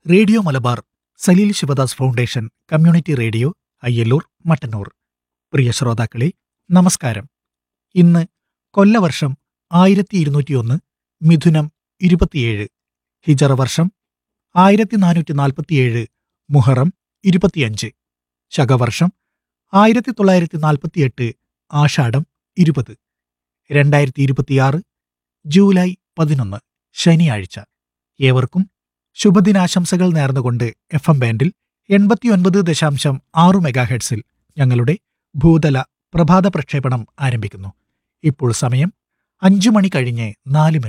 radio Malabar Saleel Sivadas foundation community radio Ayyallur Mattannur പ്രിയ ശ്രോതാക്കളെ നമസ്കാരം ഇന്ന് കൊല്ലവർഷം ആയിരത്തി ഇരുന്നൂറ്റിയൊന്ന് മിഥുനം ഇരുപത്തിയേഴ് ഹിജറ വർഷം ആയിരത്തി നാനൂറ്റി നാൽപ്പത്തിയേഴ് മുഹറം ഇരുപത്തിയഞ്ച് ശകവർഷം ആയിരത്തി തൊള്ളായിരത്തി നാൽപ്പത്തിയെട്ട് ആഷാഢം ഇരുപത് രണ്ടായിരത്തി ഇരുപത്തിയാറ് ജൂലൈ പതിനൊന്ന് ശനിയാഴ്ച ഏവർക്കും ശുഭദിനാശംസകൾ നേർന്നുകൊണ്ട് എഫ് എം ബാൻഡിൽ എൺപത്തിയൊൻപത് ദശാംശം ആറു മെഗാഹെഡ്സിൽ ഞങ്ങളുടെ ഭൂതല പ്രഭാത പ്രക്ഷേപണം ആരംഭിക്കുന്നു ഇപ്പോൾ സമയം അഞ്ചു മണി കഴിഞ്ഞ് നാല് മിനിറ്റ്